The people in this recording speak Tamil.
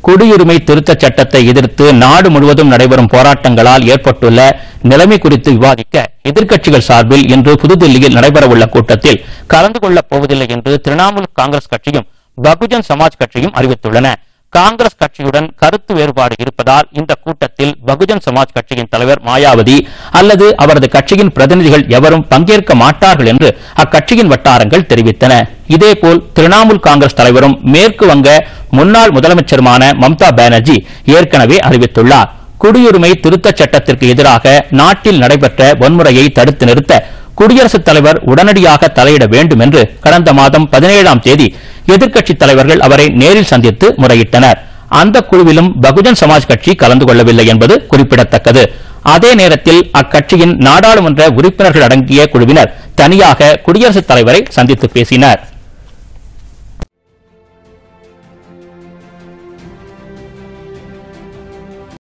குடியுரிமை திருத்தச் சட்டத்தை எதிர்த்து நாடு முழுவதும் நடைபெறும் போராட்டங்களால் ஏற்பட்டுள்ள நிலைமை குறித்து விவாதிக்க எதிர்க்கட்சிகள் சார்பில் இன்று புதுதில்லியில் நடைபெறவுள்ள கூட்டத்தில் கலந்து கொள்ளப் போவதில்லை என்று திரிணாமுல் காங்கிரஸ் கட்சியும் பகுஜன் சமாஜ் கட்சியும் அறிவித்துள்ளன காங்கிரஸ் கட்சியுடன் கருத்து வேறுபாடு இருப்பதால் இந்த கூட்டத்தில் பகுஜன் சமாஜ் கட்சியின் தலைவர் மாயாவதி அல்லது அவரது கட்சியின் பிரதிநிதிகள் எவரும் பங்கேற்க மாட்டார்கள் என்று அக்கட்சியின் வட்டாரங்கள் தெரிவித்தன இதேபோல் திரிணாமுல் காங்கிரஸ் தலைவரும் மேற்கு வங்க முன்னாள் முதலமைச்சருமான மம்தா பானர்ஜி ஏற்கனவே அறிவித்துள்ளார் குடியுரிமை திருத்தச் சட்டத்திற்கு எதிராக நாட்டில் நடைபெற்ற வன்முறையை தடுத்து நிறுத்த குடியரசுத் தலைவர் உடனடியாக தலையிட வேண்டும் என்று கடந்த மாதம் பதினேழாம் தேதி எதிர்க்கட்சித் தலைவர்கள் அவரை நேரில் சந்தித்து முறையிட்டனர் அந்த குழுவிலும் பகுஜன் சமாஜ் கட்சி கலந்து கொள்ளவில்லை என்பது குறிப்பிடத்தக்கது அதே நேரத்தில் அக்கட்சியின் நாடாளுமன்ற உறுப்பினர்கள் அடங்கிய குழுவினர் தனியாக குடியரசுத் தலைவரை சந்தித்து பேசினர்